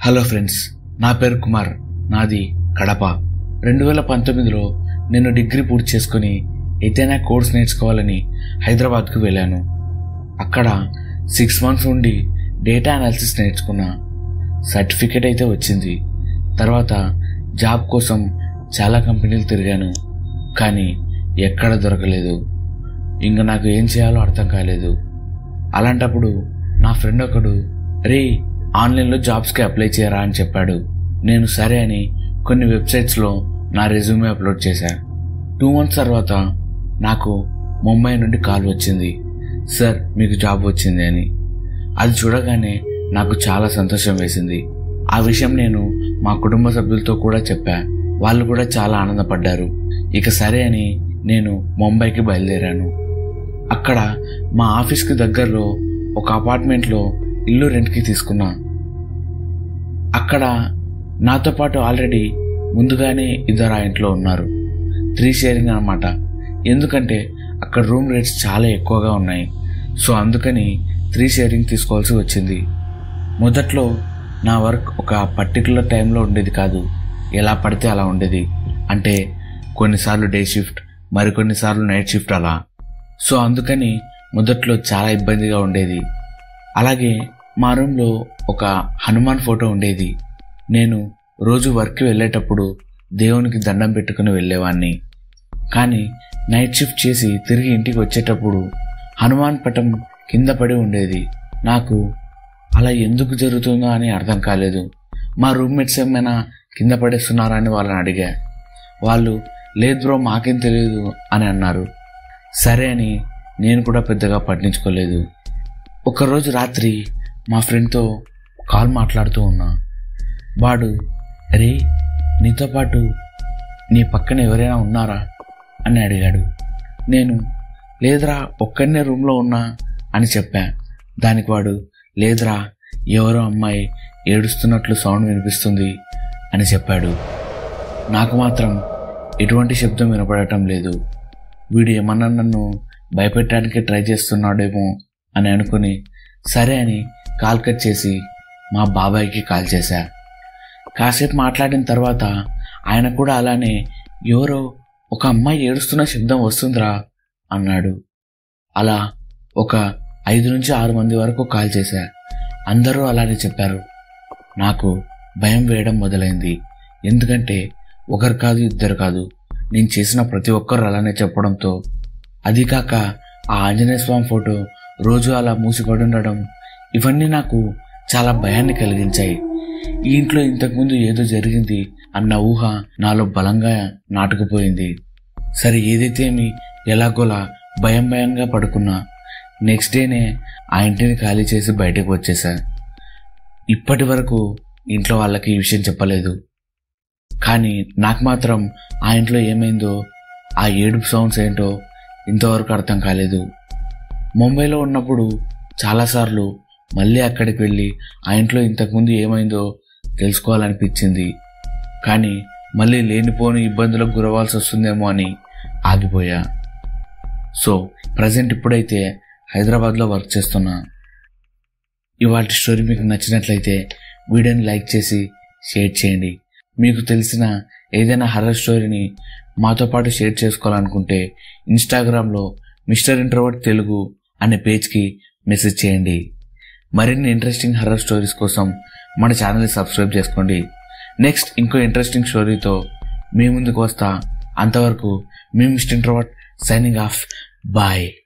hello friends నా పేరు కుమార్ నాది కడప రెండు వేల పంతొమ్మిదిలో నేను డిగ్రీ పూర్తి చేసుకుని ఏదైనా కోర్స్ నేర్చుకోవాలని హైదరాబాద్కు వెళ్ళాను అక్కడ సిక్స్ మంత్స్ ఉండి డేటా అనాలిసిస్ నేర్చుకున్నా సర్టిఫికేట్ అయితే వచ్చింది తర్వాత జాబ్ కోసం చాలా కంపెనీలు తిరిగాను కానీ ఎక్కడ దొరకలేదు ఇంకా నాకు ఏం చేయాలో అర్థం కాలేదు అలాంటప్పుడు నా ఫ్రెండ్ ఒకడు రే ఆన్లైన్లో జాబ్స్కి అప్లై చేయరా అని చెప్పాడు నేను సరే అని కొన్ని వెబ్సైట్స్లో నా రెజ్యూమే అప్లోడ్ చేశా టూ మంత్స్ తర్వాత నాకు ముంబై నుండి కాల్ వచ్చింది సార్ మీకు జాబ్ వచ్చింది అని అది చూడగానే నాకు చాలా సంతోషం వేసింది ఆ విషయం నేను మా కుటుంబ సభ్యులతో కూడా చెప్పా వాళ్ళు కూడా చాలా ఆనందపడ్డారు ఇక సరే అని నేను ముంబైకి బయలుదేరాను అక్కడ మా ఆఫీస్కి దగ్గరలో ఒక అపార్ట్మెంట్లో ఇల్లు రెంట్కి తీసుకున్నా అక్కడ నాతో పాటు ఆల్రెడీ ముందుగానే ఇద్దరు ఆ ఇంట్లో ఉన్నారు త్రీ షేరింగ్ అనమాట ఎందుకంటే అక్కడ రూమ్ రేట్స్ చాలా ఎక్కువగా ఉన్నాయి సో అందుకని త్రీ షేరింగ్ తీసుకోవాల్సి వచ్చింది మొదట్లో నా వర్క్ ఒక పర్టికులర్ టైంలో ఉండేది కాదు ఎలా పడితే అలా ఉండేది అంటే కొన్నిసార్లు డే షిఫ్ట్ మరికొన్నిసార్లు నైట్ షిఫ్ట్ అలా సో అందుకని మొదట్లో చాలా ఇబ్బందిగా ఉండేది అలాగే మా రూమ్లో ఒక హనుమాన్ ఫోటో ఉండేది నేను రోజు వర్క్కి వెళ్ళేటప్పుడు దేవునికి దండం పెట్టుకుని వెళ్ళేవాడిని కానీ నైట్ షిఫ్ట్ చేసి తిరిగి ఇంటికి వచ్చేటప్పుడు హనుమాన్ పటం కింద పడి ఉండేది నాకు అలా ఎందుకు జరుగుతుందో అని అర్థం కాలేదు మా రూమ్మేట్స్ ఏమైనా కింద పడేస్తున్నారా అని వాళ్ళని అడిగా వాళ్ళు లేదు బ్రో మాకేం తెలియదు అని అన్నారు సరే అని నేను కూడా పెద్దగా పట్టించుకోలేదు ఒకరోజు రాత్రి మా ఫ్రెండ్తో కాల్ మాట్లాడుతూ ఉన్నా వాడు అరే నీతో పాటు నీ పక్కన ఎవరైనా ఉన్నారా అని అడిగాడు నేను లేదురా ఒక్కడనే రూమ్లో ఉన్నా అని చెప్పా దానికి వాడు లేదురా ఎవరో అమ్మాయి ఏడుస్తున్నట్లు సౌండ్ వినిపిస్తుంది అని చెప్పాడు నాకు మాత్రం ఎటువంటి శబ్దం వినపడటం లేదు వీడు ఏమన్నా నన్ను భయపెట్టడానికి ట్రై చేస్తున్నాడేమో అని అనుకుని సరే అని కాల్ కట్ చేసి మా బాబాయ్కి కాల్ చేశా కాసేపు మాట్లాడిన తర్వాత ఆయన కూడా అలానే ఎవరో ఒక అమ్మాయి ఏడుస్తున్న శబ్దం వస్తుందిరా అన్నాడు అలా ఒక ఐదు నుంచి ఆరు మంది వరకు కాల్ చేశా అందరూ అలానే చెప్పారు నాకు భయం వేయడం మొదలైంది ఎందుకంటే ఒకరు కాదు ఇద్దరు కాదు నేను చేసిన ప్రతి ఒక్కరు అలానే చెప్పడంతో అది కాక ఆ ఆంజనేయ స్వామి ఫోటో రోజు అలా మూసిపడి ఉండడం ఇవన్నీ నాకు చాలా భయాన్ని కలిగించాయి ఈ ఇంట్లో ఇంతకుముందు ఏదో జరిగింది అన్న ఊహ నాలో బలంగా నాటుకుపోయింది సరే ఏదైతేమి ఎలాగోలా భయం భయంగా పడుకున్నా నెక్స్ట్ డేనే ఆ ఇంటిని ఖాళీ చేసి బయటకు వచ్చేసా ఇప్పటి వరకు ఇంట్లో వాళ్ళకి ఈ విషయం చెప్పలేదు కానీ నాకు మాత్రం ఆ ఇంట్లో ఏమైందో ఆ ఏడుపు సౌండ్స్ ఏంటో ఇంతవరకు అర్థం కాలేదు ముంబైలో ఉన్నప్పుడు చాలాసార్లు మళ్ళీ అక్కడికి వెళ్ళి ఆ ఇంట్లో ఇంతకుముందు ఏమైందో తెలుసుకోవాలనిపించింది కానీ మళ్ళీ లేనిపోని ఇబ్బందులకు గురవాల్సి వస్తుందేమో అని ఆగిపోయా సో ప్రజెంట్ ఇప్పుడైతే హైదరాబాద్లో వర్క్ చేస్తున్నా ఇవాటి స్టోరీ మీకు నచ్చినట్లయితే వీడియోని లైక్ చేసి షేర్ చేయండి మీకు తెలిసిన ఏదైనా హర్రర్ స్టోరీని మాతో పాటు షేర్ చేసుకోవాలనుకుంటే ఇన్స్టాగ్రామ్లో మిస్టర్ ఇంట్రోవర్ట్ తెలుగు అనే పేజ్కి మెసేజ్ చేయండి మరిన్ని ఇంట్రెస్టింగ్ హర్రర్ స్టోరీస్ కోసం మన ఛానల్ని సబ్స్క్రైబ్ చేసుకోండి నెక్స్ట్ ఇంకో ఇంట్రెస్టింగ్ స్టోరీతో మీ ముందుకు వస్తా అంతవరకు మీ mister introvert signing off bye